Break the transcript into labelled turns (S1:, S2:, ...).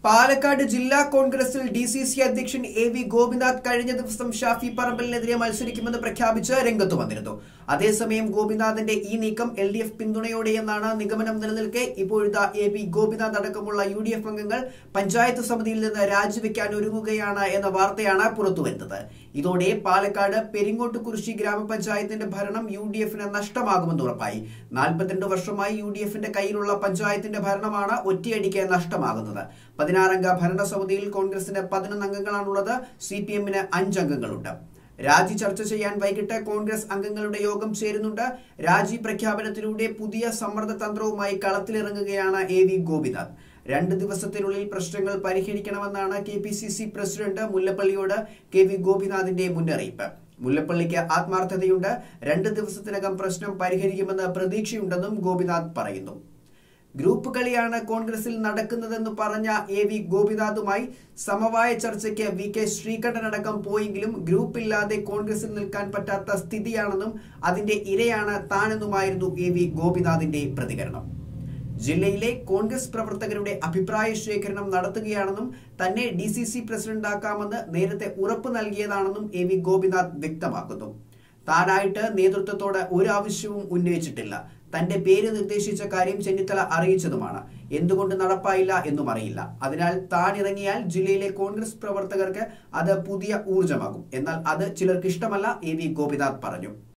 S1: പാലക്കാട് ജില്ലാ കോൺഗ്രസിൽ D C C അധ്യക്ഷൻ എ വി ഗോപിനാഥ് കഴിഞ്ഞ ദിവസം ഷാഫി പറമ്പലിനെതിരെ മത്സരിക്കുമെന്ന് പ്രഖ്യാപിച്ച് രംഗത്ത് വന്നിരുന്നു അതേസമയം ഗോപിനാഥിന്റെ ഈ നീക്കം എൽ ഡി എഫ് പിന്തുണയോടെയെന്നാണ് നിഗമനം നിലനിൽക്കെ ഇപ്പോഴത്തെ എ വി ഗോപിനാഥ് അടക്കമുള്ള യു ഡി എഫ് അംഗങ്ങൾ പഞ്ചായത്ത് സമിതിയിൽ നിന്ന് രാജിവെക്കാൻ ഒരുങ്ങുകയാണ് എന്ന വാർത്തയാണ് പുറത്തുവരുന്നത് ഇതോടെ പാലക്കാട് പെരിങ്ങോട്ടുകുറിശി ഗ്രാമപഞ്ചായത്തിന്റെ ഭരണം യു ഡി എഫിന് നഷ്ടമാകുമെന്ന് ഉറപ്പായി നാൽപ്പത്തിരണ്ട് വർഷമായി യു ഡി എഫിന്റെ കയ്യിലുള്ള പഞ്ചായത്തിന്റെ ഭരണമാണ് ഒറ്റയടിക്ക് നഷ്ടമാകുന്നത് പതിനാറംഗ ഭരണസമിതിയിൽ കോൺഗ്രസിന് പതിനൊന്ന് അംഗങ്ങളാണുള്ളത് സി പി എമ്മിന് അഞ്ച് അംഗങ്ങളുണ്ട് രാജി ചർച്ച ചെയ്യാൻ വൈകിട്ട് കോൺഗ്രസ് അംഗങ്ങളുടെ യോഗം ചേരുന്നുണ്ട് രാജി പ്രഖ്യാപനത്തിലൂടെ പുതിയ സമ്മർദ്ദ തന്ത്രവുമായി കളത്തിലിറങ്ങുകയാണ് എ വി ഗോപിനാഥ് രണ്ട് ദിവസത്തിനുള്ളിൽ പ്രശ്നങ്ങൾ പരിഹരിക്കണമെന്നാണ് K P C C president മുല്ലപ്പള്ളിയോട് കെ വി ഗോപിനാഥിന്റെ മുന്നറിയിപ്പ് മുല്ലപ്പള്ളിക്ക് ആത്മാർത്ഥതയുണ്ട് രണ്ട് ദിവസത്തിനകം പ്രശ്നം പരിഹരിക്കുമെന്ന് പ്രതീക്ഷയുണ്ടെന്നും ഗോപിനാഥ് പറയുന്നു ഗ്രൂപ്പ് കളിയാണ് കോൺഗ്രസിൽ നടക്കുന്നതെന്ന് പറഞ്ഞ എ വി ഗോപിനാഥുമായി സമവായ ചർച്ചയ്ക്ക് വി കെ ശ്രീകണ്ഠനടക്കം പോയെങ്കിലും ഗ്രൂപ്പില്ലാതെ കോൺഗ്രസിൽ നിൽക്കാൻ പറ്റാത്ത സ്ഥിതിയാണെന്നും അതിന്റെ ഇരയാണ് താനെന്നുമായിരുന്നു എ വി ഗോപിനാഥിന്റെ പ്രതികരണം ജില്ലയിലെ കോൺഗ്രസ് പ്രവർത്തകരുടെ അഭിപ്രായ ശേഖരണം നടത്തുകയാണെന്നും തന്നെ ഡി സി സി പ്രസിഡന്റാക്കാമെന്ന് നേരത്തെ ഉറപ്പ് നൽകിയതാണെന്നും എ വി ഗോപിനാഥ് വ്യക്തമാക്കുന്നു താനായിട്ട് നേതൃത്വത്തോട് ഒരു ആവശ്യവും ഉന്നയിച്ചിട്ടില്ല തന്റെ പേര് നിർദ്ദേശിച്ച കാര്യം ചെന്നിത്തല അറിയിച്ചതുമാണ് എന്തുകൊണ്ട് നടപ്പായില്ല എന്നും അറിയില്ല അതിനാൽ താൻ ഇറങ്ങിയാൽ ജില്ലയിലെ കോൺഗ്രസ് പ്രവർത്തകർക്ക് അത് പുതിയ ഊർജമാകും എന്നാൽ അത് ചിലർക്ക് ഇഷ്ടമല്ല എ വി ഗോപിനാഥ് പറഞ്ഞു